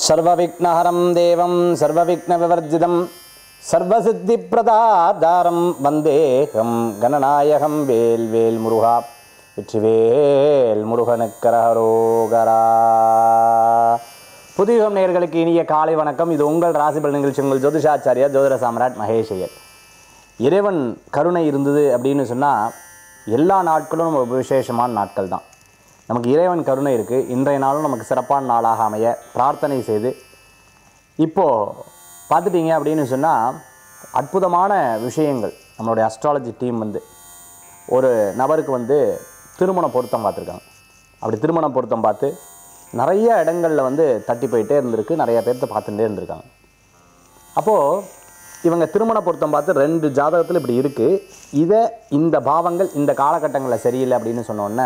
சர்வவிக்னஹரம் தேவம் சர்வவிக்னவிவர்ஜிதம் சர்வசித்திப்பிரதாதாரம் வந்தேகம் கணநாயகம் வேல் வேல் முருகா வெற்றிவேல் முருகனுக்கரகரோகரா புதியுகம் நேயர்களுக்கு இனிய காலை வணக்கம் இது உங்கள் ராசிபல் நிகழ்ச்சி உங்கள் ஜோதிஷாச்சாரியா ஜோதிட சாம்ராட் மகேஷ் ஐயர் இறைவன் கருணை இருந்தது அப்படின்னு சொன்னால் எல்லா நாட்களும் நம்ம விசேஷமான நாட்கள் தான் நமக்கு இறைவன் கருணை இருக்குது இன்றைய நாளும் நமக்கு சிறப்பான நாளாக அமைய பிரார்த்தனை செய்து இப்போது பார்த்துட்டீங்க அப்படின்னு சொன்னால் அற்புதமான விஷயங்கள் நம்மளுடைய அஸ்ட்ராலஜி டீம் வந்து ஒரு நபருக்கு வந்து திருமண பொருத்தம் பார்த்துருக்காங்க அப்படி திருமண பொருத்தம் பார்த்து நிறைய இடங்களில் வந்து தட்டி போயிட்டே இருந்திருக்கு நிறைய பேர்த்த பார்த்துட்டே இருந்திருக்காங்க அப்போது இவங்க திருமண பொருத்தம் பார்த்து ரெண்டு ஜாதகத்தில் இப்படி இருக்குது இதை இந்த பாவங்கள் இந்த காலகட்டங்களில் சரியில்லை அப்படின்னு சொன்னோன்னே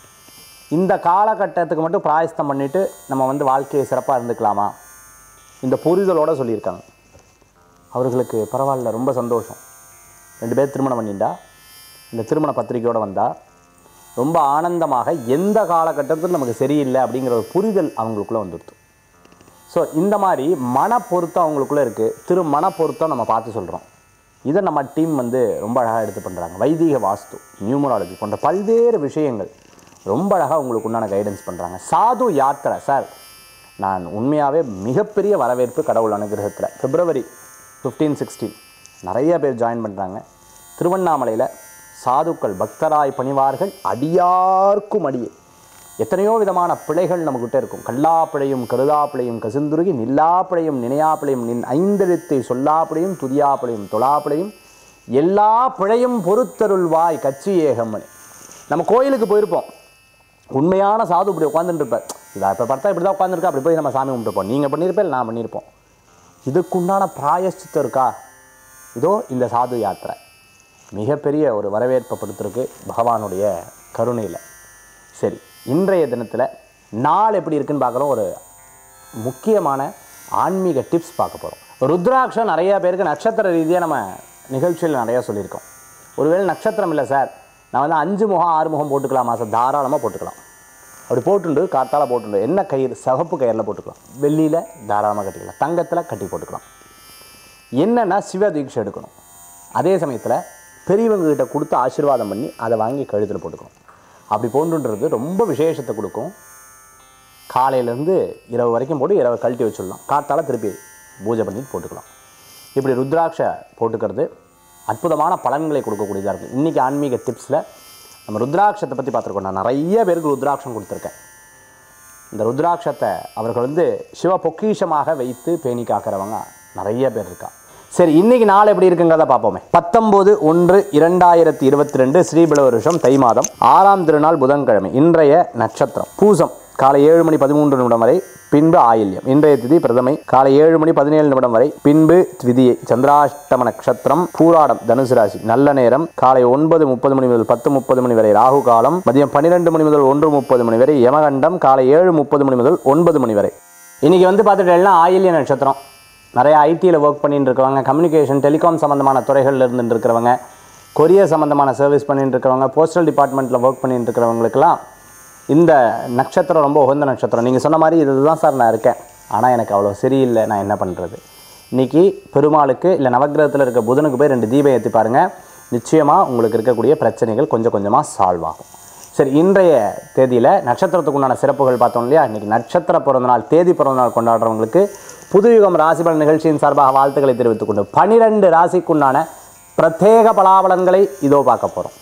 இந்த காலகட்டத்துக்கு மட்டும் பிராயஸ்தம் பண்ணிவிட்டு நம்ம வந்து வாழ்க்கையை சிறப்பாக இருந்துக்கலாமா இந்த புரிதலோட சொல்லியிருக்காங்க அவர்களுக்கு பரவாயில்ல ரொம்ப சந்தோஷம் ரெண்டு பேர் திருமணம் பண்ணிட்டா இந்த திருமண பத்திரிக்கையோடு வந்தால் ரொம்ப ஆனந்தமாக எந்த காலகட்டத்தில் நமக்கு சரியில்லை அப்படிங்கிற ஒரு புரிதல் அவங்களுக்குள்ளே வந்துடுது ஸோ இந்த மாதிரி மன பொருத்தம் அவங்களுக்குள்ளே இருக்குது திரு மன பொருத்தம் நம்ம பார்த்து சொல்கிறோம் இதை நம்ம டீம் வந்து ரொம்ப அழகாக எடுத்து பண்ணுறாங்க வைதீக வாஸ்து நியூமராலஜி போன்ற பல்வேறு விஷயங்கள் ரொம்ப அழகாக உங்களுக்கு உண்டான கைடன்ஸ் பண்ணுறாங்க சாது யாத்திரை சார் நான் உண்மையாகவே மிகப்பெரிய வரவேற்பு கடவுள் அனுகிரகத்தில் பிப்ரவரி ஃபிஃப்டீன் சிக்ஸ்டீன் நிறைய பேர் ஜாயின் பண்ணுறாங்க திருவண்ணாமலையில் சாதுக்கள் பக்தராய் பணிவார்கள் அடியார்க்கும் அடியே எத்தனையோ விதமான பிழைகள் நம்மக்கிட்ட இருக்கும் கல்லாப்பிழையும் கருதாப்பிழையும் கசிந்துருகி நில்லாப்பிழையும் நினையாப்பிழையும் நின் ஐந்தெழுத்தை சொல்லாப்பிழையும் துதியாப்பிழையும் தொழாப்பிழையும் எல்லா பிழையும் பொறுத்தருள்வாய் கச்சி ஏகம்மனே நம்ம கோயிலுக்கு போயிருப்போம் உண்மையான சாது இப்படி உட்காந்துட்டு இருப்பார் இதை இப்போ பார்த்தா இப்படி தான் உட்காந்துருக்கா அப்படி போய் நம்ம சாமி கும்பிட்டுப்போம் நீங்கள் பண்ணியிருப்பேன் நான் பண்ணியிருப்போம் இதுக்குண்டான பிராயஷ்சித்தம் இருக்கா இதோ இந்த சாது யாத்திரை மிகப்பெரிய ஒரு வரவேற்பை கொடுத்துருக்கு பகவானுடைய கருணையில் சரி இன்றைய தினத்தில் நாள் எப்படி இருக்குன்னு பார்க்குறோம் ஒரு முக்கியமான ஆன்மீக டிப்ஸ் பார்க்க போகிறோம் ருத்ராட்சம் நிறைய பேருக்கு நட்சத்திர ரீதியாக நம்ம நிகழ்ச்சியில் நிறையா சொல்லியிருக்கோம் ஒருவேளை நட்சத்திரம் இல்லை சார் நான் வந்து அஞ்சு முகம் ஆறு முகம் போட்டுக்கலாமா சார் தாராளமாக போட்டுக்கலாம் அப்படி போட்டுண்டு காத்தால போட்டுண்டு என்ன கயிறு சகப்பு கயிறில் போட்டுக்கலாம் வெள்ளியில் தாராளமாக கட்டிக்கலாம் தங்கத்தில் கட்டி போட்டுக்கலாம் என்னென்னா சிவ தீட்சை எடுக்கணும் அதே சமயத்தில் பெரியவங்க கிட்ட கொடுத்து ஆசீர்வாதம் பண்ணி அதை வாங்கி கழுத்தில் போட்டுக்கணும் அப்படி போன்றுன்றது ரொம்ப விசேஷத்தை கொடுக்கும் காலையிலேருந்து இரவு வரைக்கும் போட்டு இரவு கழட்டி வச்சிடலாம் காத்தால திருப்பி பூஜை பண்ணிட்டு போட்டுக்கலாம் இப்படி ருத்ராட்சை போட்டுக்கிறது அற்புதமான பலன்களை கொடுக்கக்கூடியதாக இருக்குது இன்றைக்கி ஆன்மீக டிப்ஸில் நம்ம ருத்ராட்சத்தை பற்றி பார்த்துருக்கோம் நான் நிறைய பேருக்கு ருத்ராட்சம் கொடுத்துருக்கேன் இந்த ருத்ராட்சத்தை அவர்கள் வந்து சிவ பொக்கிஷமாக வைத்து பேணி காக்கிறவங்க நிறைய பேர் இருக்கா சரி இன்னைக்கு நாள் எப்படி இருக்குங்கிறத பார்ப்போமே பத்தொம்போது ஒன்று இரண்டாயிரத்தி இருபத்தி ரெண்டு ஸ்ரீபிள வருஷம் தை மாதம் ஆறாம் திருநாள் புதன்கிழமை இன்றைய நட்சத்திரம் பூசம் காலை ஏழு மணி பதிமூன்று நிமிடம் வரை பின்பு ஆயில்யம் இன்றைய திதி பிரதமை காலை ஏழு மணி பதினேழு நிமிடம் வரை பின்பு திதியை சந்திராஷ்டம நட்சத்திரம் பூராடம் தனுசு ராசி நல்ல நேரம் காலை ஒன்பது முப்பது மணி முதல் பத்து முப்பது மணி வரை ராகு காலம் மதியம் பன்னிரெண்டு மணி முதல் ஒன்று முப்பது மணி வரை யமகண்டம் காலை ஏழு முப்பது மணி முதல் ஒன்பது மணி வரை இன்னைக்கு வந்து பார்த்துட்டேன்னா ஆயில்ய நட்சத்திரம் நிறைய ஐடியில் ஒர்க் பண்ணிட்டு இருக்கவங்க கம்யூனிகேஷன் டெலிகாம் சம்மந்தமான துறைகளில் இருந்துட்டு இருக்கிறவங்க கொரியர் சம்மந்தமான சர்வீஸ் பண்ணிட்டு இருக்கிறவங்க போஸ்டல் டிபார்ட்மெண்ட்டில் ஒர்க் பண்ணிட்டு இருக்கிறவங்களுக்கெல்லாம் இந்த நட்சத்திரம் ரொம்ப உகந்த நட்சத்திரம் நீங்கள் சொன்ன மாதிரி இதுதான் சார் நான் இருக்கேன் ஆனால் எனக்கு அவ்வளோ சரியில்லை நான் என்ன பண்ணுறது இன்றைக்கி பெருமாளுக்கு இல்லை நவக்கிரகத்தில் இருக்க புதனுக்கு போய் ரெண்டு தீபம் ஏற்றி பாருங்கள் நிச்சயமாக உங்களுக்கு இருக்கக்கூடிய பிரச்சனைகள் கொஞ்சம் கொஞ்சமாக சால்வ் ஆகும் சரி இன்றைய தேதியில் நட்சத்திரத்துக்கு உண்டான சிறப்புகள் பார்த்தோம் இல்லையா இன்றைக்கி நட்சத்திர பிறந்தநாள் தேதி பிறந்தநாள் கொண்டாடுறவங்களுக்கு புதுயுகம் ராசிபலன் நிகழ்ச்சியின் சார்பாக வாழ்த்துக்களை தெரிவித்துக் கொண்டு பனிரெண்டு ராசிக்குண்டான பிரத்யேக பலாபலன்களை இதோ பார்க்க போகிறோம்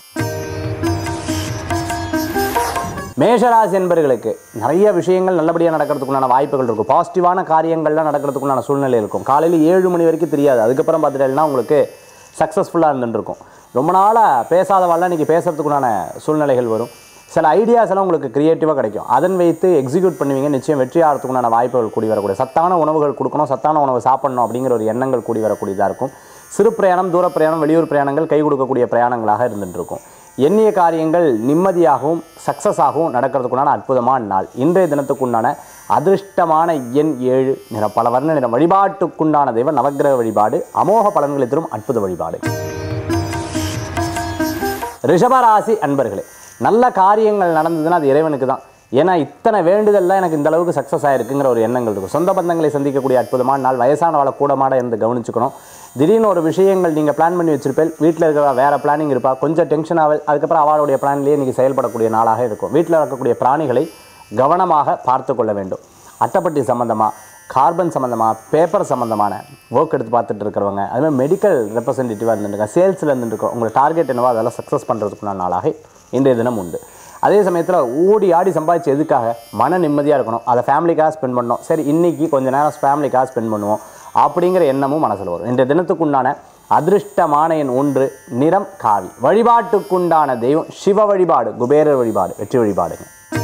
மேஷராசி என்பர்களுக்கு நிறைய விஷயங்கள் நல்லபடியாக நடக்கிறதுக்குண்டான வாய்ப்புகள் இருக்கும் பாசிட்டிவான காரியங்கள்லாம் நடக்கிறதுக்குண்டான சூழ்நிலை இருக்கும் காலையில் ஏழு மணி வரைக்கும் தெரியாது அதுக்கப்புறம் பார்த்துட்டேன்னா உங்களுக்கு சக்ஸஸ்ஃபுல்லாக இருந்துட்டு இருக்கும் ரொம்ப நாளாக பேசாதவாள்லாம் இன்றைக்கி பேசுறதுக்குண்டான சூழ்நிலைகள் வரும் சில ஐடியாஸ் எல்லாம் உங்களுக்கு க்ரியேட்டிவாக கிடைக்கும் அதன் வைத்து எக்ஸிக்யூட் பண்ணுவீங்க நிச்சயம் வெற்றி ஆகிறதுக்குண்டான வாய்ப்புகள் கூடி வரக்கூடிய சத்தான உணவுகள் கொடுக்கணும் சத்தான உணவு சாப்பிடணும் அப்படிங்கிற ஒரு எண்ணங்கள் கூடி வரக்கூடியதாக இருக்கும் சிறு பிரயாணம் தூர பிரயாணம் வெளியூர் பிரயாணங்கள் கை கொடுக்கக்கூடிய பிரயாணங்களாக இருந்துட்டு இருக்கும் எண்ணிய காரியங்கள் நிம்மதியாகவும் சக்ஸஸாகவும் நடக்கிறதுக்குண்டான அற்புதமான நாள் இன்றைய தினத்துக்குண்டான அதிர்ஷ்டமான எண் ஏழு நிற பல வர்ண நிறம் வழிபாட்டுக்குண்டான தெய்வம் நவக்கிரக வழிபாடு அமோக பலன்களை தரும் அற்புத வழிபாடு ரிஷபராசி அன்பர்களே நல்ல காரியங்கள் நடந்ததுன்னா அது இறைவனுக்கு தான் ஏன்னா இத்தனை வேண்டுதல்லாம் எனக்கு இந்த அளவுக்கு சக்ஸஸ் ஆயிருக்குங்கிற ஒரு எண்ணங்கள் இருக்கும் சொந்த பந்தங்களை சந்திக்கக்கூடிய அற்புதமான நாள் வயசானவளை கூடமாட இருந்து கவனிச்சுக்கணும் திடீர்னு ஒரு விஷயங்கள் நீங்கள் பிளான் பண்ணி வச்சிருப்பேன் வீட்டில் இருக்கிற வேற பிளானிங் இருப்பா கொஞ்சம் டென்ஷன் ஆகுது அதுக்கப்புறம் அவளுடைய பிளான்லேயே இன்றைக்கி செயல்படக்கூடிய நாளாக இருக்கும் வீட்டில் இருக்கக்கூடிய பிராணிகளை கவனமாக பார்த்து கொள்ள வேண்டும் அட்டைப்பட்டி சம்மந்தமாக கார்பன் சம்மந்தமாக பேப்பர் சம்மந்தமான ஒர்க் எடுத்து பார்த்துட்டு இருக்கிறவங்க அதுமாதிரி மெடிக்கல் ரெப்ரசன்டேட்டிவாக இருந்துருக்கோம் சேல்ஸில் இருந்துருக்கோம் உங்களோட டார்கெட் என்னவோ அதெல்லாம் சக்ஸஸ் பண்ணுறதுக்குள்ள நாளாக இன்றைய தினம் உண்டு அதே சமயத்தில் ஓடி ஆடி சம்பாதிச்சு எதுக்காக மன நிம்மதியாக இருக்கணும் அதை ஃபேமிலிக்காக ஸ்பெண்ட் பண்ணணும் சரி இன்னைக்கு கொஞ்ச நேரம் ஃபேமிலிக்காக ஸ்பெண்ட் பண்ணுவோம் அப்படிங்கிற எண்ணமும் மனசில் வரும் இன்றைய தினத்துக்குண்டான அதிருஷ்டமான எண் ஒன்று நிறம் காவி வழிபாட்டுக்குண்டான தெய்வம் சிவ வழிபாடு குபேரர் வழிபாடு வெற்றி வழிபாடுங்க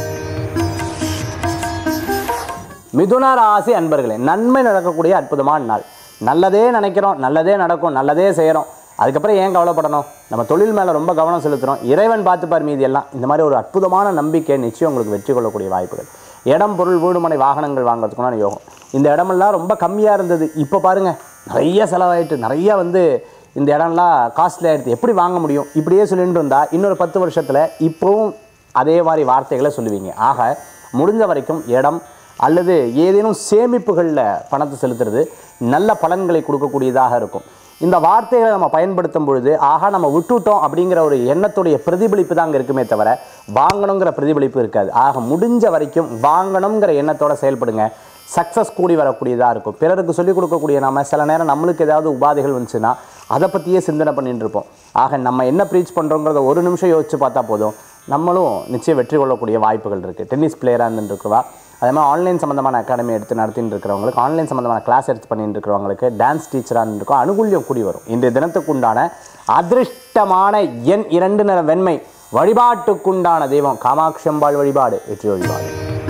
மிதுன ராசி அன்பர்களே நன்மை நடக்கக்கூடிய அற்புதமான நாள் நல்லதே நினைக்கிறோம் நல்லதே நடக்கும் நல்லதே செய்கிறோம் அதுக்கப்புறம் ஏன் கவலைப்படணும் நம்ம தொழில் மேலே ரொம்ப கவனம் செலுத்துகிறோம் இறைவன் பார்த்துப்பார் மீதி எல்லாம் இந்த மாதிரி ஒரு அற்புதமான நம்பிக்கை நிச்சயம் உங்களுக்கு வெற்றி கொள்ளக்கூடிய வாய்ப்புகள் இடம் பொருள் வீடுமனை வாகனங்கள் வாங்குறதுக்குமான யோகம் இந்த இடமெல்லாம் ரொம்ப கம்மியாக இருந்தது இப்போ பாருங்கள் நிறைய செலவாயிட்டு நிறைய வந்து இந்த இடம்லாம் காஸ்ட்லி ஆகிடுது எப்படி வாங்க முடியும் இப்படியே சொல்லிட்டு இருந்தால் இன்னொரு பத்து வருஷத்தில் இப்போவும் அதே மாதிரி வார்த்தைகளை சொல்லுவீங்க ஆக முடிஞ்ச வரைக்கும் இடம் அல்லது ஏதேனும் சேமிப்புகளில் பணத்தை செலுத்துறது நல்ல பலன்களை கொடுக்கக்கூடியதாக இருக்கும் இந்த வார்த்தைகளை நம்ம பயன்படுத்தும் பொழுது ஆகா நம்ம விட்டுட்டோம் அப்படிங்கிற ஒரு எண்ணத்துடைய பிரதிபலிப்பு தான் அங்கே இருக்குமே தவிர வாங்கணுங்கிற பிரதிபலிப்பு இருக்காது ஆக முடிஞ்ச வரைக்கும் வாங்கணுங்கிற எண்ணத்தோட செயல்படுங்க சக்ஸஸ் கூடி வரக்கூடியதாக இருக்கும் பிறருக்கு சொல்லிக் கொடுக்கக்கூடிய நாம சில நேரம் நம்மளுக்கு ஏதாவது உபாதைகள் வந்துச்சுன்னா அதை பற்றியே சிந்தனை பண்ணிட்டு இருப்போம் ஆக நம்ம என்ன ப்ரீச் பண்ணுறோங்கிறத ஒரு நிமிஷம் யோசிச்சு பார்த்தா போதும் நம்மளும் நிச்சயம் வெற்றி கொள்ளக்கூடிய வாய்ப்புகள் இருக்குது டென்னிஸ் பிளேயராக இருந்துருக்குவா அதே மாதிரி ஆன்லைன் சம்மந்தமான அகாடமி எடுத்து நடத்திட்டு இருக்கிறவங்களுக்கு ஆன்லைன் சம்மந்தமான கிளாஸ் எடுத்து பண்ணிட்டு இருக்கிறவங்களுக்கு டான்ஸ் டீச்சராக இருந்திருக்கும் அனுகூல்யம் கூடி வரும் இன்றைய தினத்துக்குண்டான அதிர்ஷ்டமான எண் இரண்டு நிற வெண்மை வழிபாட்டுக்குண்டான தெய்வம் காமாட்சி அம்பாள் வழிபாடு வெற்றி வழிபாடு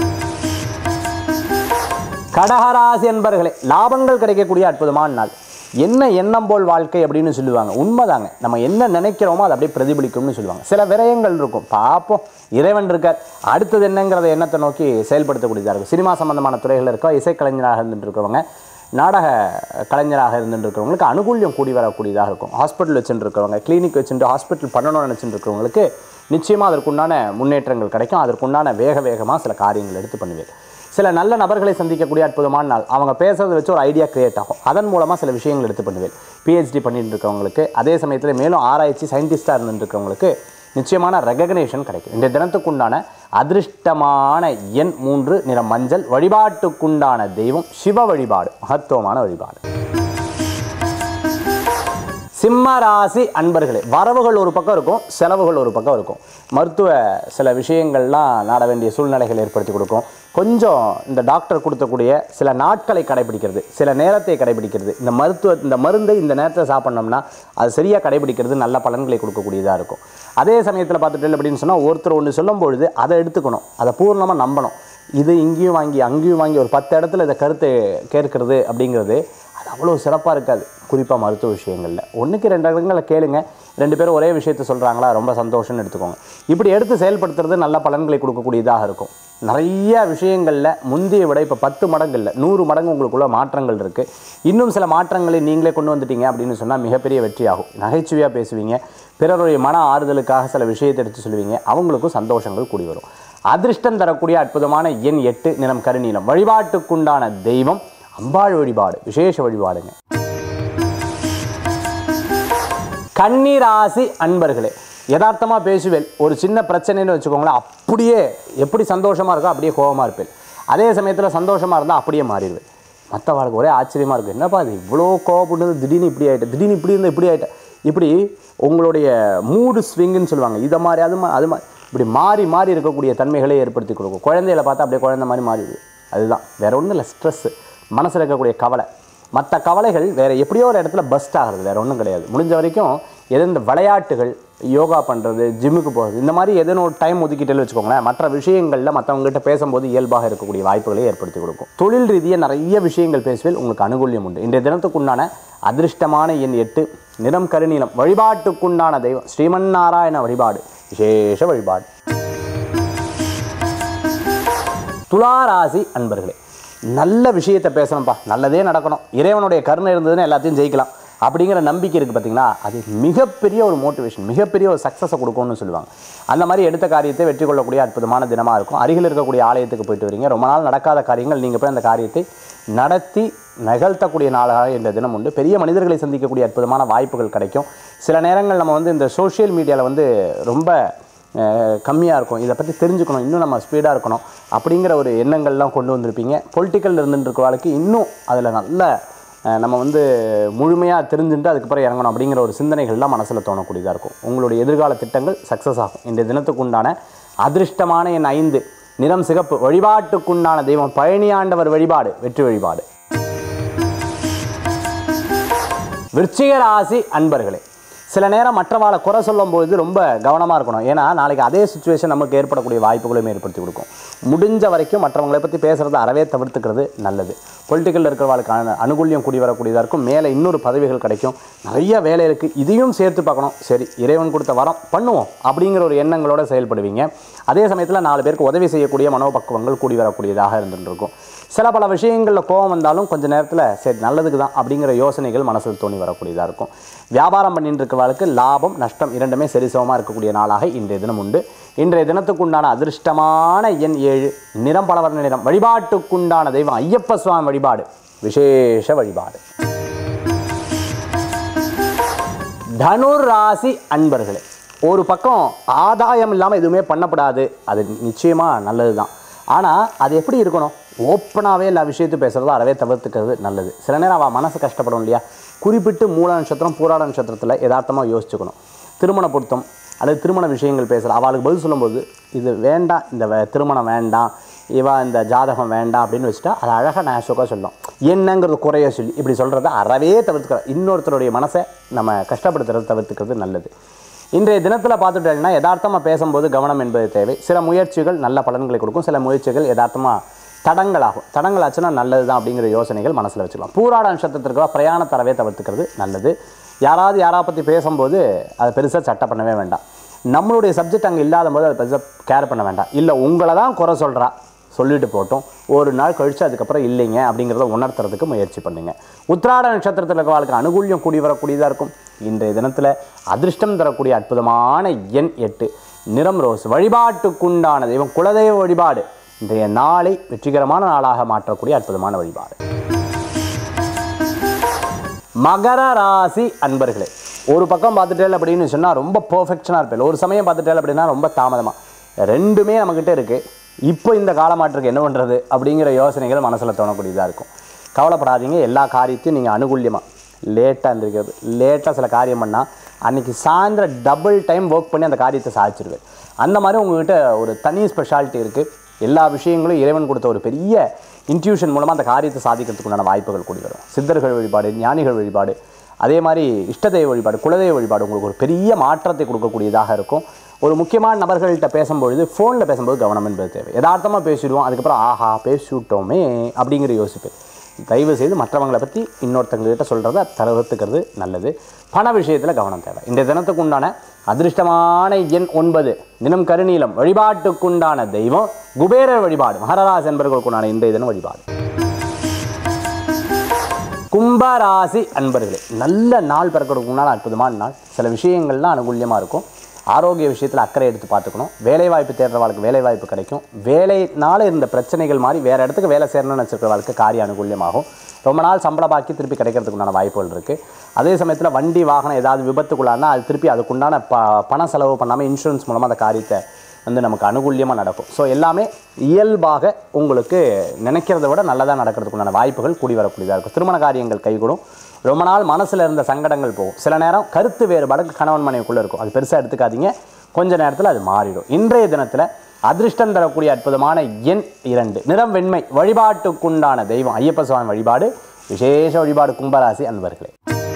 கடகராசி என்பர்களே லாபங்கள் கிடைக்கக்கூடிய அற்புதமான நாள் என்ன எண்ணம் போல் வாழ்க்கை அப்படின்னு சொல்லுவாங்க உண்மைதாங்க நம்ம என்ன நினைக்கிறோமோ அது அப்படியே பிரதிபலிக்கும்னு சொல்லுவாங்க சில விரயங்கள் இருக்கும் பார்ப்போம் இறைவன் இருக்கார் அடுத்தது என்னங்கிறத எண்ணத்தை நோக்கி செயல்படுத்தக்கூடியதாக இருக்கும் சினிமா சம்பந்தமான துறைகள் இருக்கோ இசைக்கலைஞராக இருந்துட்டு இருக்கிறவங்க நாடக கலைஞராக இருந்துட்டு இருக்கிறவங்களுக்கு அனுகூல்யம் கூடி வரக்கூடியதாக இருக்கும் ஹாஸ்பிட்டல் வச்சுட்டு இருக்கிறவங்க கிளினிக் வச்சுட்டு ஹாஸ்பிட்டல் பண்ணணும்னு நினச்சிட்டு இருக்கிறவங்களுக்கு நிச்சயமாக அதற்குண்டான முன்னேற்றங்கள் கிடைக்கும் அதற்குண்டான வேக வேகமாக சில காரியங்கள் எடுத்து பண்ணுவேன் சில நல்ல நபர்களை சந்திக்கக்கூடிய அற்புதமான நாள் அவங்க பேசுறதை வச்சு ஒரு ஐடியா கிரியேட் ஆகும் அதன் மூலமாக சில விஷயங்கள் எடுத்து பண்ணுவேன் பிஹெச்டி பண்ணிட்டு இருக்கவங்களுக்கு அதே சமயத்தில் மேலும் ஆராய்ச்சி சயின்டிஸ்டாக இருந்துட்டு இருக்கவங்களுக்கு நிச்சயமான ரெகக்னேஷன் கிடைக்கும் இந்த தினத்துக்குண்டான அதிர்ஷ்டமான எண் மூன்று நிற மஞ்சள் வழிபாட்டுக்குண்டான தெய்வம் சிவ வழிபாடு மகத்துவமான வழிபாடு சிம்ம ராசி அன்பர்களே வரவுகள் ஒரு பக்கம் இருக்கும் செலவுகள் ஒரு பக்கம் இருக்கும் மருத்துவ சில விஷயங்கள்லாம் நாட வேண்டிய சூழ்நிலைகள் ஏற்படுத்தி கொடுக்கும் கொஞ்சம் இந்த டாக்டர் கொடுத்தக்கூடிய சில நாட்களை கடைபிடிக்கிறது சில நேரத்தை கடைபிடிக்கிறது இந்த மருத்துவ இந்த மருந்தை இந்த நேரத்தில் சாப்பிட்ணோம்னா அது சரியாக கடைபிடிக்கிறது நல்ல பலன்களை கொடுக்கக்கூடியதாக இருக்கும் அதே சமயத்தில் பார்த்துட்டு அப்படின்னு சொன்னால் ஒருத்தர் ஒன்று சொல்லும் பொழுது அதை எடுத்துக்கணும் அதை பூர்ணமாக நம்பணும் இது இங்கேயும் வாங்கி அங்கேயும் வாங்கி ஒரு பத்து இடத்துல இந்த கருத்தை கேட்கறது அப்படிங்கிறது அது அவ்வளோ சிறப்பாக இருக்காது குறிப்பாக மருத்துவ விஷயங்களில் ஒன்றுக்கு ரெண்டு இடங்களை கேளுங்க ரெண்டு பேரும் ஒரே விஷயத்த சொல்கிறாங்களா ரொம்ப சந்தோஷம்னு எடுத்துக்கோங்க இப்படி எடுத்து செயல்படுத்துறது நல்ல பலன்களை கொடுக்கக்கூடியதாக இருக்கும் நிறைய விஷயங்களில் முந்தைய விட இப்போ பத்து மடங்கு இல்லை நூறு மடங்கு உங்களுக்குள்ள மாற்றங்கள் இருக்குது இன்னும் சில மாற்றங்களை நீங்களே கொண்டு வந்துட்டீங்க அப்படின்னு சொன்னால் மிகப்பெரிய வெற்றி ஆகும் நகைச்சுவையாக பேசுவீங்க பிறருடைய மன ஆறுதலுக்காக சில விஷயத்தை எடுத்து சொல்லுவீங்க அவங்களுக்கும் சந்தோஷங்கள் கூடி வரும் அதிர்ஷ்டம் தரக்கூடிய அற்புதமான எண் எட்டு நிறம் கருநீலம் வழிபாட்டுக்குண்டான தெய்வம் அம்பாள் வழிபாடு விசேஷ வழிபாடுங்க கன்னிராசி அன்பர்களே யதார்த்தமாக பேசுவேன் ஒரு சின்ன பிரச்சனைன்னு வச்சுக்கோங்களேன் அப்படியே எப்படி சந்தோஷமாக இருக்கோ அப்படியே கோபமாக இருப்பேன் அதே சமயத்தில் சந்தோஷமாக இருந்தால் அப்படியே மாறிடுவேன் மற்ற வாழ்க்கை ஒரே ஆச்சரியமாக இருக்கும் என்னப்பா அது இவ்வளோ கோவப்பட்டது திடீர்னு இப்படி ஆகிட்ட திடீர்னு இப்படி இருந்தால் இப்படி ஆகிட்ட இப்படி உங்களுடைய மூடு ஸ்விங்குன்னு சொல்லுவாங்க இதை மாதிரி அது மாதிரி அது மாதிரி இப்படி மாறி மாறி இருக்கக்கூடிய தன்மைகளை ஏற்படுத்தி கொடுக்கும் குழந்தைகளை பார்த்தா அப்படியே குழந்தை மாதிரி மாறிடுது அதுதான் வேற ஒன்றும் இல்லை ஸ்ட்ரெஸ்ஸு மனசில் இருக்கக்கூடிய கவலை மற்ற கவலைகள் வேறு எப்படியோ ஒரு இடத்துல பஸ்ட் ஆகிறது வேறு ஒன்றும் கிடையாது முடிஞ்ச வரைக்கும் எது இந்த விளையாட்டுகள் யோகா பண்ணுறது ஜிம்முக்கு போகிறது இந்த மாதிரி எதனோ ஒரு டைம் ஒதுக்கிட்டே வச்சுக்கோங்களேன் மற்ற விஷயங்களில் மற்றவங்ககிட்ட பேசும்போது இயல்பாக இருக்கக்கூடிய வாய்ப்புகளை ஏற்படுத்தி கொடுக்கும் தொழில் ரீதியாக நிறைய விஷயங்கள் பேசுவேல் உங்களுக்கு அனுகூல்யம் உண்டு இன்றைய தினத்துக்குண்டான அதிர்ஷ்டமான எண் எட்டு நிறம் கருநீலம் வழிபாட்டுக்குண்டான தெய்வம் ஸ்ரீமன் நாராயண வழிபாடு விசேஷ வழிபாடு துளாராசி அன்பர்களே நல்ல விஷயத்தை பேசணும்ப்பா நல்லதே நடக்கணும் இறைவனுடைய கருணை இருந்ததுன்னா எல்லாத்தையும் ஜெயிக்கலாம் அப்படிங்கிற நம்பிக்கை இருக்குது பார்த்தீங்களா அது மிகப்பெரிய ஒரு மோட்டிவேஷன் மிகப்பெரிய ஒரு சக்ஸஸை கொடுக்கும்னு சொல்லுவாங்க அந்த மாதிரி எடுத்த காரியத்தை வெற்றி கொள்ளக்கூடிய அற்புதமான தினமாக இருக்கும் அருகில் இருக்கக்கூடிய ஆலயத்துக்கு போயிட்டு வரீங்க ரொம்ப நாள் நடக்காத காரியங்கள் நீங்கள் போய் அந்த காரியத்தை நடத்தி நிகழ்த்தக்கூடிய நாளாக இந்த தினம் உண்டு பெரிய மனிதர்களை சந்திக்கக்கூடிய அற்புதமான வாய்ப்புகள் கிடைக்கும் சில நேரங்கள் நம்ம வந்து இந்த சோஷியல் மீடியாவில் வந்து ரொம்ப கம்மியாக இருக்கும் இதை பற்றி தெரிஞ்சுக்கணும் இன்னும் நம்ம ஸ்பீடாக இருக்கணும் அப்படிங்கிற ஒரு எண்ணங்கள்லாம் கொண்டு வந்திருப்பீங்க பொலிட்டிக்கல் இருந்துட்டு இருக்கிறவளுக்கு இன்னும் அதில் நல்ல அஹ், நம்ம வந்து முழுமையாக தெரிஞ்சுட்டு அதுக்கப்புறம் இறங்கணும் அப்படிங்கிற ஒரு சிந்தனைகள்லாம் மனசில் தோணக்கூடியதாக இருக்கும் உங்களுடைய எதிர்கால திட்டங்கள் சக்ஸஸ் ஆகும் இந்த தினத்துக்கு உண்டான அதிர்ஷ்டமான என் ஐந்து நிறம் சிகப்பு வழிபாட்டுக்குண்டான தெய்வம் பழனியாண்டவர் வழிபாடு வெற்றி வழிபாடு விருச்சிக ராசி அன்பர்களே சில நேரம் மற்றவாளை குறை சொல்லும்போது ரொம்ப கவனமாக இருக்கணும் ஏன்னா நாளைக்கு அதே சுச்சுவேஷன் நமக்கு ஏற்படக்கூடிய வாய்ப்புகளையும் ஏற்படுத்தி கொடுக்கும் முடிஞ்ச வரைக்கும் மற்றவங்களை பற்றி பேசுகிறத அறவே தவிர்த்துக்கிறது நல்லது பொலிட்டிக்கலில் இருக்கிறவாளுக்கு அனு அனுகூல்யம் கூடி வரக்கூடியதாக இருக்கும் மேலே இன்னொரு பதவிகள் கிடைக்கும் நிறைய வேலை இருக்குது இதையும் சேர்த்து பார்க்கணும் சரி இறைவன் கொடுத்த வரம் பண்ணுவோம் அப்படிங்கிற ஒரு எண்ணங்களோட செயல்படுவீங்க அதே சமயத்தில் நாலு பேருக்கு உதவி செய்யக்கூடிய மனோபக்குவங்கள் கூடி வரக்கூடியதாக இருந்துட்டு இருக்கும் சில பல விஷயங்களில் கோபம் வந்தாலும் கொஞ்ச நேரத்தில் சரி நல்லதுக்கு தான் அப்படிங்கிற யோசனைகள் மனசில் தோணி வரக்கூடியதாக இருக்கும் வியாபாரம் பண்ணிட்டு இருக்கிறவர்களுக்கு லாபம் நஷ்டம் இரண்டுமே சரிசமமாக இருக்கக்கூடிய நாளாக இன்றைய தினம் உண்டு இன்றைய தினத்துக்குண்டான அதிர்ஷ்டமான எண் ஏழு நிறம் பலவர்ண நிறம் வழிபாட்டுக்குண்டான தெய்வம் ஐயப்ப சுவாமி வழிபாடு விசேஷ வழிபாடு தனுர் ராசி அன்பர்களே ஒரு பக்கம் ஆதாயம் இல்லாமல் எதுவுமே பண்ணப்படாது அது நிச்சயமாக நல்லது தான் ஆனால் அது எப்படி இருக்கணும் ஓப்பனாகவே எல்லா விஷயத்தையும் பேசுகிறதோ அறவே தவிர்த்துக்கிறது நல்லது சில நேரம் அவள் மனசு கஷ்டப்படும் இல்லையா குறிப்பிட்டு மூல நட்சத்திரம் பூராட நட்சத்திரத்தில் யதார்த்தமாக யோசிச்சுக்கணும் திருமண பொருத்தம் அல்லது திருமண விஷயங்கள் பேசுகிற அவளுக்கு பதில் சொல்லும்போது இது வேண்டாம் இந்த வே- திருமணம் வேண்டாம் இவா இந்த ஜாதகம் வேண்டாம் அப்படின்னு வச்சுட்டா அது அழகாக நேசுக்காக சொல்லும் என்னங்கிறது குறைய சொல்லி இப்படி சொல்கிறத அறவே தவிர்த்துக்கிற இன்னொருத்தருடைய மனசை நம்ம கஷ்டப்படுத்துறதை தவிர்த்துக்கிறது நல்லது இன்றைய தினத்தில் பார்த்துட்டோம்னா யதார்த்தமாக பேசும்போது கவனம் என்பது தேவை சில முயற்சிகள் நல்ல பலன்களை கொடுக்கும் சில முயற்சிகள் யதார்த்தமாக தடங்களாகும் தடங்களாச்சுன்னா நல்லது தான் அப்படிங்கிற யோசனைகள் மனசில் வச்சுக்கலாம் பூராட நட்சத்திரத்திற்கு பிரயாண தரவே தவிர்த்துக்கிறது நல்லது யாராவது யாரா பற்றி பேசும்போது அதை பெருசாக சட்டை பண்ணவே வேண்டாம் நம்மளுடைய சப்ஜெக்ட் அங்கே இல்லாத போது அதை பெருசாக கேர் பண்ண வேண்டாம் இல்லை உங்களை தான் குறை சொல்கிறா சொல்லிட்டு போட்டோம் ஒரு நாள் கழித்து அதுக்கப்புறம் இல்லைங்க அப்படிங்கிறத உணர்த்துறதுக்கு முயற்சி பண்ணுங்க உத்திராட நட்சத்திரத்தில் இருக்கிறவங்களுக்கு அனுகூல்யம் கூடி வரக்கூடியதாக இருக்கும் இன்றைய தினத்தில் அதிர்ஷ்டம் தரக்கூடிய அற்புதமான எண் எட்டு நிறம் ரோஸ் வழிபாட்டுக்குண்டான தெய்வம் குலதெய்வ வழிபாடு இன்றைய நாளை வெற்றிகரமான நாளாக மாற்றக்கூடிய அற்புதமான வழிபாடு மகர ராசி அன்பர்களே ஒரு பக்கம் பார்த்துட்டேன் அப்படின்னு சொன்னால் ரொம்ப பர்ஃபெக்ஷனாக இருப்பேன் ஒரு சமயம் பார்த்துட்டேன் அப்படின்னா ரொம்ப தாமதமாக ரெண்டுமே நம்மக்கிட்ட இருக்குது இப்போ இந்த காலமாற்றுக்கு என்ன பண்ணுறது அப்படிங்கிற யோசனைகள் மனசில் தோணக்கூடியதாக இருக்கும் கவலைப்படாதீங்க எல்லா காரியத்தையும் நீங்கள் அனுகூல்யமாக லேட்டாக இருந்திருக்கிறது லேட்டாக சில காரியம் பண்ணால் அன்றைக்கி சாயந்தரம் டபுள் டைம் ஒர்க் பண்ணி அந்த காரியத்தை சாதிச்சிருவேன் அந்த மாதிரி உங்ககிட்ட ஒரு தனி ஸ்பெஷாலிட்டி இருக்குது எல்லா விஷயங்களும் இறைவன் கொடுத்த ஒரு பெரிய இன்ட்யூஷன் மூலமாக அந்த காரியத்தை சாதிக்கிறதுக்கு உண்டான வாய்ப்புகள் கூடி வரும் சித்தர்கள் வழிபாடு ஞானிகள் வழிபாடு அதே மாதிரி இஷ்டதெய்வ வழிபாடு குலதெய்வ வழிபாடு உங்களுக்கு ஒரு பெரிய மாற்றத்தை கொடுக்கக்கூடியதாக இருக்கும் ஒரு முக்கியமான நபர்கள்ட்ட பேசும்பொழுது ஃபோனில் பேசும்போது கவனம் என்பது தேவை யதார்த்தமாக பேசிடுவோம் அதுக்கப்புறம் ஆஹா பேசிவிட்டோமே அப்படிங்கிற யோசிப்பேன் தயவு செய்து மற்றவங்களை பற்றி இன்னொருத்தங்ககிட்ட சொல்கிறத தவிர்த்துக்கிறது நல்லது பண விஷயத்தில் கவனம் தேவை இந்த தினத்துக்கு உண்டான அதிர்ஷ்டமான எண் ஒன்பது தினம் கருநீலம் வழிபாட்டுக்குண்டான தெய்வம் குபேரர் வழிபாடு மகரராஜ் என்பவர்களுக்குண்டான இன்றைய தினம் வழிபாடு கும்பராசி அன்பர்களே நல்ல நாள் பிறக்கிறதுக்கு முன்னால் அற்புதமான நாள் சில விஷயங்கள்லாம் அனுகூல்யமாக இருக்கும் ஆரோக்கிய விஷயத்தில் அக்கறை எடுத்து பார்த்துக்கணும் வேலைவாய்ப்பு தேடுறவாளுக்கு வேலைவாய்ப்பு கிடைக்கும் வேலைனால இருந்த பிரச்சனைகள் மாதிரி வேறு இடத்துக்கு வேலை சேரணும்னு வச்சுருக்கிறவாளுக்கு காரிய அனுகூல்யமாகும் ரொம்ப நாள் சம்பள பாக்கி திருப்பி கிடைக்கிறதுக்கு உண்டான வாய்ப்புகள் இருக்குது அதே சமயத்தில் வண்டி வாகனம் ஏதாவது விபத்துக்குள்ளானா அது திருப்பி அதுக்குண்டான ப பண செலவு பண்ணாமல் இன்சூரன்ஸ் மூலமாக அந்த காரியத்தை வந்து நமக்கு அனுகூல்யமாக நடக்கும் ஸோ எல்லாமே இயல்பாக உங்களுக்கு நினைக்கிறத விட நல்லதாக நடக்கிறதுக்குண்டான வாய்ப்புகள் கூடி வரக்கூடியதாக இருக்கும் திருமண காரியங்கள் கைகூடும் ரொம்ப நாள் மனசில் இருந்த சங்கடங்கள் போகும் சில நேரம் கருத்து வேறுபாடு கணவன் மனைவிக்குள்ளே இருக்கும் அது பெருசாக எடுத்துக்காதீங்க கொஞ்ச நேரத்தில் அது மாறிடும் இன்றைய தினத்தில் அதிர்ஷ்டம் தரக்கூடிய அற்புதமான எண் இரண்டு நிறம் வெண்மை வழிபாட்டுக்குண்டான தெய்வம் ஐயப்ப சுவாமி வழிபாடு விசேஷ வழிபாடு கும்பராசி அன்பர்களே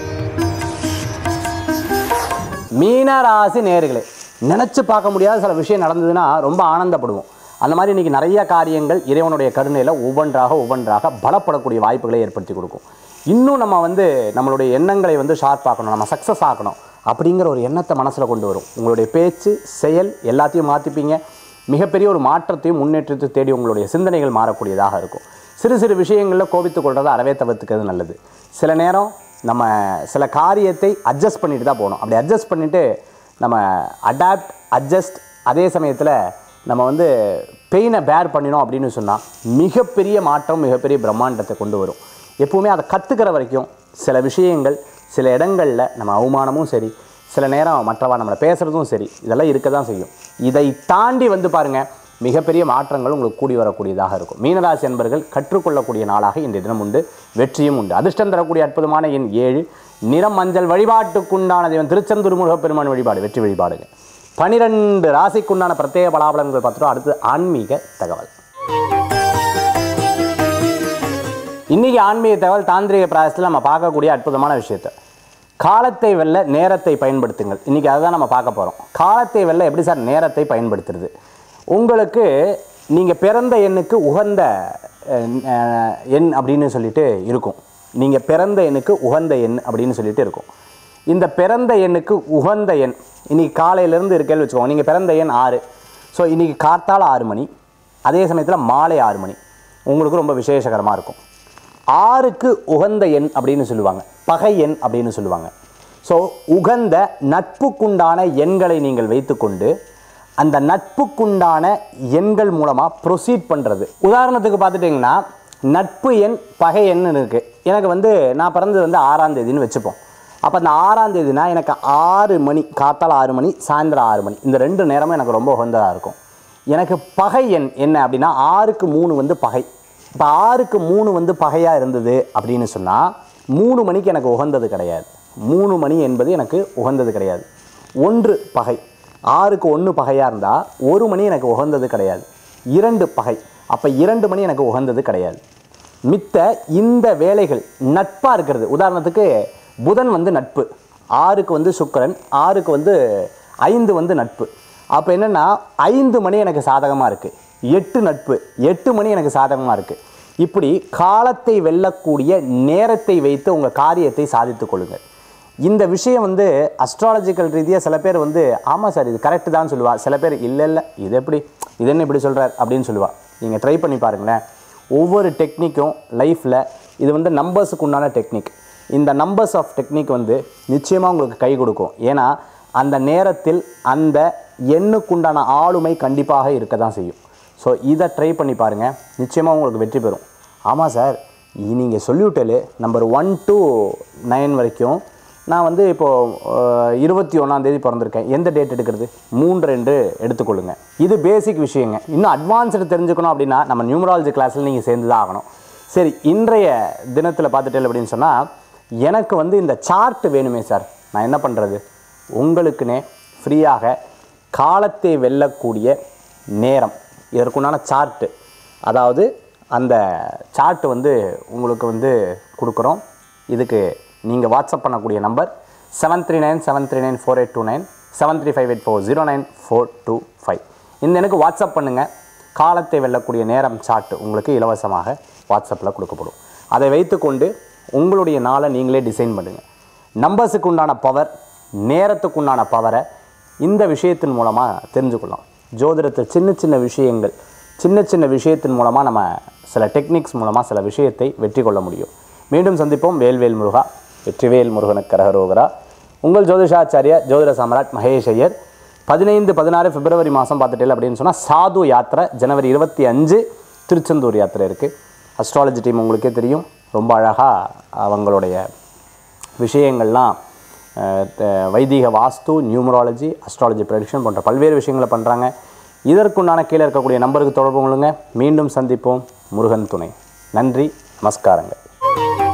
மீனராசி நேர்களே நினச்சி பார்க்க முடியாத சில விஷயம் நடந்ததுன்னா ரொம்ப ஆனந்தப்படுவோம் அந்த மாதிரி இன்றைக்கி நிறைய காரியங்கள் இறைவனுடைய கருணையில் ஒவ்வொன்றாக ஒவ்வொன்றாக பலப்படக்கூடிய வாய்ப்புகளை ஏற்படுத்தி கொடுக்கும் இன்னும் நம்ம வந்து நம்மளுடைய எண்ணங்களை வந்து ஷார்ப் ஆக்கணும் நம்ம சக்ஸஸ் ஆக்கணும் அப்படிங்கிற ஒரு எண்ணத்தை மனசில் கொண்டு வரும் உங்களுடைய பேச்சு செயல் எல்லாத்தையும் மாற்றிப்பீங்க மிகப்பெரிய ஒரு மாற்றத்தையும் முன்னேற்றத்தையும் தேடி உங்களுடைய சிந்தனைகள் மாறக்கூடியதாக இருக்கும் சிறு சிறு விஷயங்களில் கோபித்துக் கொள்றதை அறவே தவிர்த்துக்கிறது நல்லது சில நேரம் நம்ம சில காரியத்தை அட்ஜஸ்ட் பண்ணிட்டு தான் போகணும் அப்படி அட்ஜஸ்ட் பண்ணிவிட்டு நம்ம அடாப்ட் அட்ஜஸ்ட் அதே சமயத்தில் நம்ம வந்து பெயினை பேர் பண்ணினோம் அப்படின்னு சொன்னால் மிகப்பெரிய மாற்றம் மிகப்பெரிய பிரம்மாண்டத்தை கொண்டு வரும் எப்பவுமே அதை கற்றுக்கிற வரைக்கும் சில விஷயங்கள் சில இடங்களில் நம்ம அவமானமும் சரி சில நேரம் மற்றவா நம்மளை பேசுகிறதும் சரி இதெல்லாம் இருக்க தான் செய்யும் இதை தாண்டி வந்து பாருங்கள் மிகப்பெரிய மாற்றங்கள் உங்களுக்கு கூடி வரக்கூடியதாக இருக்கும் மீனராசி என்பர்கள் கற்றுக்கொள்ளக்கூடிய நாளாக இன்றைய தினம் உண்டு வெற்றியும் உண்டு அதிர்ஷ்டம் தரக்கூடிய அற்புதமான எண் ஏழு நிறம் மஞ்சள் வழிபாட்டுக்குண்டான தெய்வம் திருச்செந்தூர் முருகப்பெருமான் வழிபாடு வெற்றி வழிபாடுங்க பனிரெண்டு ராசிக்குண்டான பிரத்யேக பலாபலன்கள் பார்த்துட்டோம் அடுத்து ஆன்மீக தகவல் இன்னைக்கு ஆன்மீக தகவல் தாந்திரிக பிராயசத்தில் நம்ம பார்க்கக்கூடிய அற்புதமான விஷயத்தை காலத்தை வெல்ல நேரத்தை பயன்படுத்துங்கள் இன்னைக்கு அதை தான் நம்ம பார்க்க போகிறோம் காலத்தை வெல்ல எப்படி சார் நேரத்தை பயன்படுத்துறது உங்களுக்கு நீங்கள் பிறந்த எண்ணுக்கு உகந்த அஹ், அஹ், எண் அப்படின்னு சொல்லிட்டு இருக்கும் நீங்கள் பிறந்த எண்ணுக்கு உகந்த எண் அப்படின்னு சொல்லிட்டு இருக்கும் இந்த பிறந்த எண்ணுக்கு உகந்த எண் இன்னைக்கு காலையிலேருந்து இருக்கேன்னு வச்சுக்கோங்க நீங்கள் பிறந்த எண் ஆறு ஸோ இன்னைக்கு காத்தால ஆறு மணி அதே சமயத்தில் மாலை ஆறு மணி உங்களுக்கு ரொம்ப விசேஷகரமாக இருக்கும் ஆறுக்கு உகந்த எண் அப்படின்னு சொல்லுவாங்க பகை எண் அப்படின்னு சொல்லுவாங்க ஸோ உகந்த நட்புக்குண்டான எண்களை நீங்கள் வைத்துக்கொண்டு அந்த நட்புக்குண்டான எண்கள் மூலமாக ப்ரொசீட் பண்ணுறது உதாரணத்துக்கு பார்த்துட்டிங்கன்னா நட்பு எண் பகை எண்ணு இருக்குது எனக்கு வந்து நான் பிறந்தது வந்து ஆறாம் தேதின்னு வச்சுப்போம் அப்போ அந்த ஆறாம் தேதினா எனக்கு ஆறு மணி காத்தால ஆறு மணி சாயந்தரம் ஆறு மணி இந்த ரெண்டு நேரமும் எனக்கு ரொம்ப உகந்ததாக இருக்கும் எனக்கு பகை எண் என்ன அப்படின்னா ஆறுக்கு மூணு வந்து பகை இப்போ ஆறுக்கு மூணு வந்து பகையாக இருந்தது அப்படின்னு சொன்னால் மூணு மணிக்கு எனக்கு உகந்தது கிடையாது மூணு மணி என்பது எனக்கு உகந்தது கிடையாது ஒன்று பகை ஆறுக்கு ஒன்று பகையாக இருந்தால் ஒரு மணி எனக்கு உகந்தது கிடையாது இரண்டு பகை அப்போ இரண்டு மணி எனக்கு உகந்தது கிடையாது மித்த இந்த வேலைகள் நட்பாக இருக்கிறது உதாரணத்துக்கு புதன் வந்து நட்பு ஆறுக்கு வந்து சுக்கிரன் ஆறுக்கு வந்து ஐந்து வந்து நட்பு அப்போ என்னென்னா ஐந்து மணி எனக்கு சாதகமாக இருக்குது எட்டு நட்பு எட்டு மணி எனக்கு சாதகமாக இருக்குது இப்படி காலத்தை வெல்லக்கூடிய நேரத்தை வைத்து உங்கள் காரியத்தை சாதித்துக் கொள்ளுங்கள் இந்த விஷயம் வந்து அஸ்ட்ராலஜிக்கல் ரீதியாக சில பேர் வந்து ஆமாம் சார் இது கரெக்டு தான் சொல்லுவா சில பேர் இல்லை இல்லை இது எப்படி இது என்ன இப்படி சொல்கிறார் அப்படின்னு சொல்லுவா நீங்கள் ட்ரை பண்ணி பாருங்களேன் ஒவ்வொரு டெக்னிக்கும் லைஃப்பில் இது வந்து நம்பர்ஸுக்கு உண்டான டெக்னிக் இந்த நம்பர்ஸ் ஆஃப் டெக்னிக் வந்து நிச்சயமாக உங்களுக்கு கை கொடுக்கும் ஏன்னா அந்த நேரத்தில் அந்த எண்ணுக்குண்டான ஆளுமை கண்டிப்பாக இருக்க தான் செய்யும் ஸோ இதை ட்ரை பண்ணி பாருங்கள் நிச்சயமாக உங்களுக்கு வெற்றி பெறும் ஆமாம் சார் நீங்கள் சொல்லிவிட்டலு நம்பர் ஒன் டு நைன் வரைக்கும் நான் வந்து இப்போது இருபத்தி ஒன்றாந்தேதி பிறந்திருக்கேன் எந்த டேட் எடுக்கிறது மூன்று ரெண்டு எடுத்துக்கொள்ளுங்க இது பேசிக் விஷயங்க இன்னும் அட்வான்ஸ்டு தெரிஞ்சுக்கணும் அப்படின்னா நம்ம நியூமராலஜி கிளாஸில் நீங்கள் சேர்ந்து தான் ஆகணும் சரி இன்றைய தினத்தில் பார்த்துட்டேன் அப்படின்னு சொன்னால் எனக்கு வந்து இந்த சார்ட் வேணுமே சார் நான் என்ன பண்ணுறது உங்களுக்குனே ஃப்ரீயாக காலத்தை வெல்லக்கூடிய நேரம் இதற்குண்டான சார்ட்டு அதாவது அந்த சார்ட் வந்து உங்களுக்கு வந்து கொடுக்குறோம் இதுக்கு நீங்கள் வாட்ஸ்அப் பண்ணக்கூடிய number seven three nine seven three nine four eight two nine seven three five eight four zero nine four two five இந்த எனக்கு வாட்ஸ்அப் பண்ணுங்கள் காலத்தை வெல்லக்கூடிய நேரம் சார்ட் உங்களுக்கு இலவசமாக வாட்ஸ்அப்பில் கொடுக்கப்படும் அதை வைத்துக்கொண்டு உங்களுடைய நாளை நீங்களே டிசைன் பண்ணுங்கள் நம்பர்ஸுக்கு உண்டான பவர் நேரத்துக்கு உண்டான பவரை இந்த விஷயத்தின் மூலமாக தெரிஞ்சுக்கலாம் ஜோதிடத்தில் சின்ன சின்ன விஷயங்கள் சின்ன சின்ன விஷயத்தின் மூலமாக நம்ம சில டெக்னிக்ஸ் மூலமாக சில விஷயத்தை வெற்றி கொள்ள முடியும் மீண்டும் சந்திப்போம் வேல்வேல் முருகா வெற்றிவேல் முருகனுக்கு கரகரோகரா உங்கள் ஜோதிஷாச்சாரியா ஜோதிட சாம்ராட் மகேஷ் ஐயர் பதினைந்து பதினாறு பிப்ரவரி மாதம் பார்த்துட்டேன் அப்படின்னு சொன்னால் சாது யாத்திரை ஜனவரி இருபத்தி அஞ்சு திருச்செந்தூர் யாத்திரை இருக்குது அஸ்ட்ராலஜி டீம் உங்களுக்கே தெரியும் ரொம்ப அழகாக அவங்களுடைய விஷயங்கள்லாம் அஹ், த- வைதிக வாஸ்து நியூமராலஜி அஸ்ட்ராலஜி ப்ரெடிக்ஷன் போன்ற பல்வேறு விஷயங்களை பண்ணுறாங்க இதற்குண்டான கீழே இருக்கக்கூடிய நம்பருக்கு தொடர்பு கொள்ளுங்க மீண்டும் சந்திப்போம் முருகன் துணை நன்றி நமஸ்காரங்கள்